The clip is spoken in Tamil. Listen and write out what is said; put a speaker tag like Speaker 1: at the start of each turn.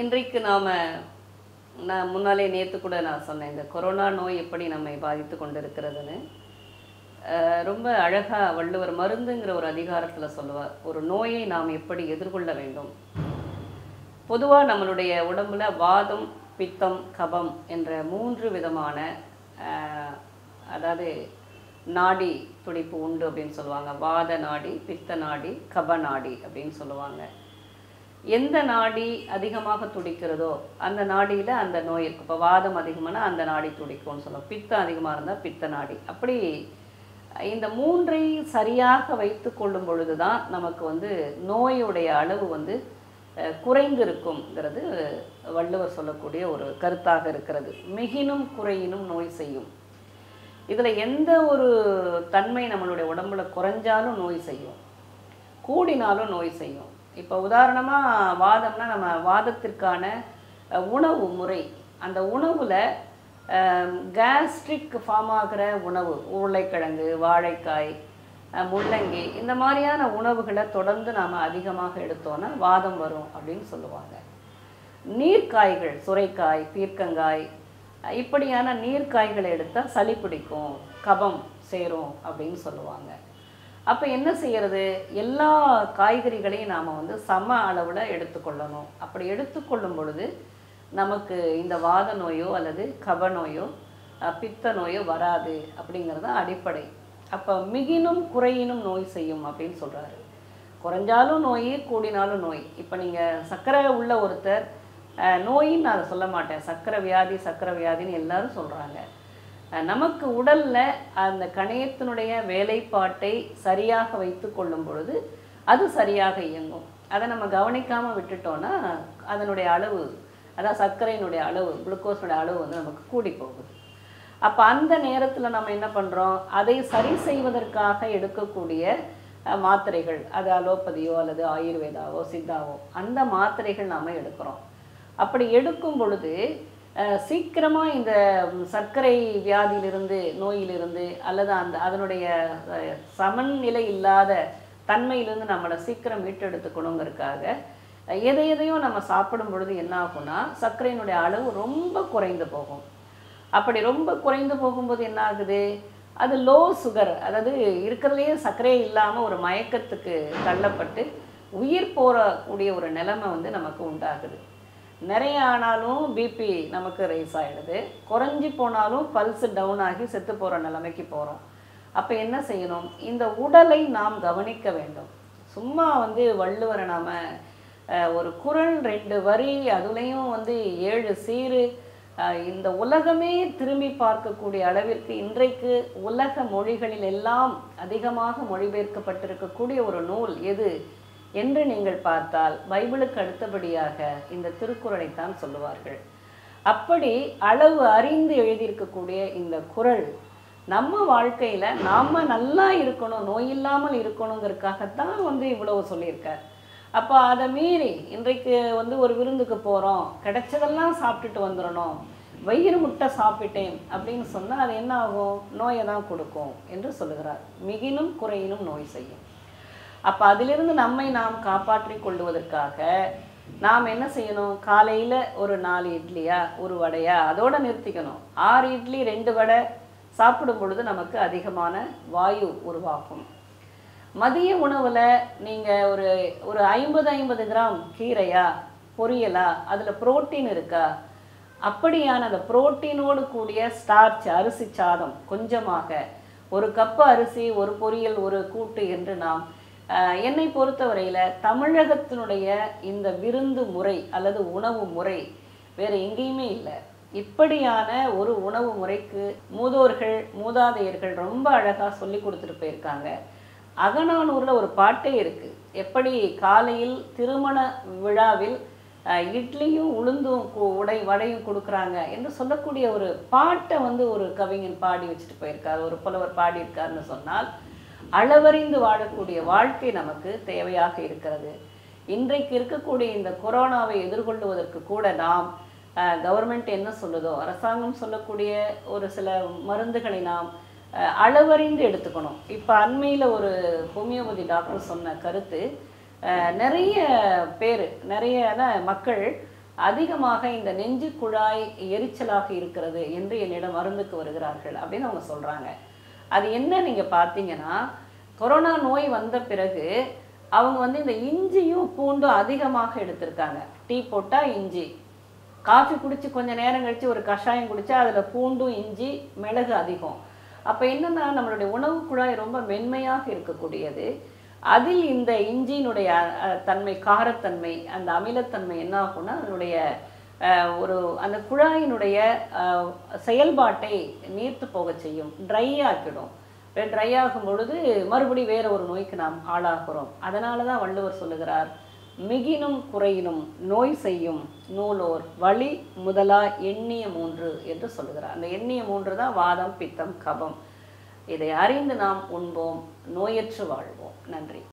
Speaker 1: இன்றைக்கு நாம் நான் முன்னாலே நேற்று கூட நான் சொன்னேன் இந்த கொரோனா நோய் எப்படி நம்மை பாதித்து கொண்டிருக்கிறதுன்னு அஹ், ரொம்ப அழகாக வள்ளுவர் மருந்துங்கிற ஒரு அதிகாரத்தில் சொல்லுவார் ஒரு நோயை நாம் எப்படி எதிர்கொள்ள வேண்டும் பொதுவாக நம்மளுடைய உடம்புல வாதம் பித்தம் கபம் என்ற மூன்று விதமான அஹ், அதாவது நாடி துடிப்பு உண்டு அப்படின்னு சொல்லுவாங்க வாத நாடி பித்த நாடி கப நாடி அப்படின்னு சொல்லுவாங்க எந்த நாடி அதிகமாக துடிக்கிறதோ அந்த நாடியில் அந்த நோய் இருக்கும் இப்போ வாதம் அதிகமானா அந்த நாடி துடிக்கும்னு சொல்லுவோம் பித்தம் அதிகமாக இருந்தால் பித்த நாடி அப்படி இந்த மூன்றை சரியாக வைத்து கொள்ளும் பொழுது தான் நமக்கு வந்து நோயுடைய அளவு வந்து அஹ், குறைந்திருக்கும்ங்கிறது வள்ளுவர் சொல்லக்கூடிய ஒரு கருத்தாக இருக்கிறது மிகினும் குறையினும் நோய் செய்யும் இதில் எந்த ஒரு தன்மை நம்மளுடைய உடம்புல குறைஞ்சாலும் நோய் செய்யும் கூடினாலும் நோய் செய்யும் இப்போ உதாரணமாக வாதம்னா நம்ம வாதத்திற்கான அஹ், உணவு முறை அந்த உணவில் கேஸ்ட்ரிக் ஃபார்ம் ஆகிற உணவு உருளைக்கிழங்கு வாழைக்காய் அஹ், முள்ளங்கி இந்த மாதிரியான உணவுகளை தொடர்ந்து நாம் அதிகமாக எடுத்தோன்னா வாதம் வரும் அப்படின்னு சொல்லுவாங்க நீர்க்காய்கள் சுரைக்காய் பீர்க்கங்காய் அஹ், இப்படியான நீர்க்காய்களை எடுத்தால் சளி பிடிக்கும் கபம் சேரும் அப்படின்னு சொல்லுவாங்க அப்போ என்ன செய்யறது எல்லா காய்கறிகளையும் நாம் வந்து சம அளவில் எடுத்துக்கொள்ளணும் அப்படி எடுத்துக்கொள்ளும் பொழுது நமக்கு இந்த வாத நோயோ அல்லது கப நோயோ அஹ், பித்த நோயோ வராது அப்படிங்கிறது தான் அடிப்படை அப்போ மிகினும் குறையினும் நோய் செய்யும் அப்படின்னு சொல்கிறாரு குறைஞ்சாலும் நோய் கூடினாலும் நோய் இப்போ நீங்கள் சர்க்கரை உள்ள ஒருத்தர் அஹ், நோயின்னு நான் அதை சொல்ல மாட்டேன் சர்க்கரை வியாதி சர்க்கரை வியாதின்னு எல்லாரும் சொல்கிறாங்க நமக்கு உடல்ல அந்த கணையத்தினுடைய வேலைப்பாட்டை சரியாக வைத்து கொள்ளும் பொழுது அது சரியாக இயங்கும் அதை நம்ம கவனிக்காம விட்டுட்டோம்னா அதனுடைய அளவு அதான் சர்க்கரையினுடைய அளவு குளுக்கோஸோட அளவு வந்து நமக்கு கூடி போகுது அப்போ அந்த நேரத்தில் நம்ம என்ன பண்ணுறோம் அதை சரி செய்வதற்காக எடுக்கக்கூடிய அஹ், மாத்திரைகள் அது அலோபதியோ அல்லது ஆயுர்வேதாவோ சித்தாவோ அந்த மாத்திரைகள் நாம் எடுக்கிறோம் அப்படி எடுக்கும் பொழுது அஹ், சீக்கிரமா இந்த ம், சர்க்கரை வியாதியிலிருந்து நோயிலிருந்து அல்லது அந்த அதனுடைய அஹ், சமநிலை இல்லாத தன்மையிலிருந்து நம்மளை சீக்கிரம் மீட்டெடுத்துக்கணுங்கிறதுக்காக அஹ், எதை எதையோ நம்ம சாப்பிடும் பொழுது என்ன ஆகும்னா சர்க்கரையினுடைய அளவு ரொம்ப குறைந்து போகும் அப்படி ரொம்ப குறைந்து போகும்போது என்ன ஆகுது அது லோ சுகர் அதாவது இருக்கிறதுலையே சர்க்கரையே இல்லாமல் ஒரு மயக்கத்துக்கு தள்ளப்பட்டு உயிர் போறக்கூடிய ஒரு நிலைமை வந்து நமக்கு உண்டாகுது நிறைய ஆனாலும் பிபி நமக்கு ரைஸ் ஆகிடுது குறைஞ்சி போனாலும் பல்ஸ் டவுன் ஆகி செத்து போகிற நிலைமைக்கு போகிறோம் அப்போ என்ன செய்யணும் இந்த உடலை நாம் கவனிக்க வேண்டும் சும்மா வந்து வள்ளுவரை நாம் ஒரு குறள் ரெண்டு வரி அதுலேயும் வந்து ஏழு சீரு அஹ், இந்த உலகமே திரும்பி பார்க்கக்கூடிய அளவிற்கு இன்றைக்கு உலக மொழிகளில் எல்லாம் அதிகமாக மொழிபெயர்க்கப்பட்டிருக்கக்கூடிய ஒரு நூல் எது என்று நீங்கள் பார்த்தால் பைபிளுக்கு அடுத்தபடியாக இந்த திருக்குறளைத்தான் சொல்லுவார்கள் அப்படி அளவு அறிந்து எழுதியிருக்கக்கூடிய இந்த குறள் நம்ம வாழ்க்கையில நாம நல்லா இருக்கணும் நோய் இல்லாமல் இருக்கணுங்கிறதுக்காகத்தான் வந்து இவ்வளவு சொல்லியிருக்கார் அப்போ அதை மீறி இன்றைக்கு வந்து ஒரு விருந்துக்கு போகிறோம் கிடைச்சதெல்லாம் சாப்பிட்டுட்டு வந்துடணும் வயிறு முட்டை சாப்பிட்டேன் அப்படின்னு சொன்னால் அது என்ன ஆகும் நோயை தான் கொடுக்கும் என்று சொல்லுகிறார் மிகினும் குறையினும் நோய் செய்யும் அப்போ அதிலிருந்து நம்மை நாம் காப்பாற்றிக் கொள்வதற்காக நாம் என்ன செய்யணும் காலையில் ஒரு நாலு இட்லியா ஒரு வடையா அதோட நிறுத்திக்கணும் ஆறு இட்லி ரெண்டு வடை சாப்பிடும் பொழுது நமக்கு அதிகமான வாயு உருவாகும் மதிய உணவில் நீங்கள் ஒரு ஒரு ஐம்பது ஐம்பது கிராம் கீரையா பொரியலா அதில் புரோட்டீன் இருக்கா அப்படியான அந்த புரோட்டீனோடு கூடிய ஸ்டார்ச் அரிசி சாதம் கொஞ்சமாக ஒரு கப்பு அரிசி ஒரு பொரியல் ஒரு கூட்டு என்று நாம் ஆஹ், என்னை பொறுத்தவரையில் தமிழகத்தினுடைய இந்த விருந்து முறை அல்லது உணவு முறை வேறு எங்கேயுமே இல்லை இப்படியான ஒரு உணவு முறைக்கு மூதோர்கள் மூதாதையர்கள் ரொம்ப அழகாக சொல்லி கொடுத்துட்டு போயிருக்காங்க அகநானூரில் ஒரு பாட்டே இருக்கு எப்படி காலையில் திருமண விழாவில் அஹ், இட்லியும் உளுந்தும் கு- உடை வடையும் கொடுக்குறாங்க என்று சொல்லக்கூடிய ஒரு பாட்டை வந்து ஒரு கவிஞன் பாடி வச்சுட்டு போயிருக்கார் ஒரு புலவர் பாடியிருக்காருன்னு சொன்னால் அளவறிந்து வாழக்கூடிய வாழ்க்கை நமக்கு தேவையாக இருக்கிறது இன்றைக்கு இருக்கக்கூடிய இந்த கொரோனாவை எதிர்கொள்வதற்கு கூட நாம் கவர்மெண்ட் என்ன சொல்லுதோ அரசாங்கம் சொல்லக்கூடிய ஒரு சில மருந்துகளை நாம் அஹ், அளவறிந்து எடுத்துக்கணும் இப்போ அண்மையில் ஒரு ஹோமியோபதி டாக்டர் சொன்ன கருத்து அஹ், நிறைய பேர் நிறைய அதான் மக்கள் அதிகமாக இந்த நெஞ்சு குழாய் எரிச்சலாக இருக்கிறது என்று என்னிடம் மருந்துக்கு வருகிறார்கள் அப்படின்னு அவங்க சொல்கிறாங்க அது என்ன நீங்கள் பார்த்தீங்கன்னா கொரோனா நோய் வந்த பிறகு அவங்க வந்து இந்த இஞ்சியும் பூண்டும் அதிகமாக எடுத்திருக்காங்க டீ போட்டால் இஞ்சி காஃபி குடிச்சு கொஞ்ச நேரம் கழிச்சு ஒரு கஷாயம் குடிச்சா அதில் பூண்டும் இஞ்சி மிளகு அதிகம் அப்போ என்னன்னா நம்மளுடைய உணவு குழாய் ரொம்ப மென்மையாக இருக்கக்கூடியது அதில் இந்த இஞ்சியினுடைய அ- அ, தன்மை காரத்தன்மை அந்த அமிலத்தன்மை என்ன ஆகும்னா அதனுடைய அஹ், ஒரு அந்த குழாயினுடைய அஹ், செயல்பாட்டை நீர்த்து போக செய்யும் ட்ரை ஆக்கிடும் ட்ரை ஆகும் பொழுது மறுபடி வேற ஒரு நோய்க்கு நாம் ஆளாகிறோம் அதனால தான் வள்ளுவர் சொல்லுகிறார் மிகினும் குறையினும் நோய் செய்யும் நூலோர் வழி முதலா எண்ணிய மூன்று என்று சொல்லுகிறார் அந்த எண்ணிய மூன்று தான் வாதம் பித்தம் கபம் இதை அறிந்து நாம் உண்போம் நோயற்று வாழ்வோம் நன்றி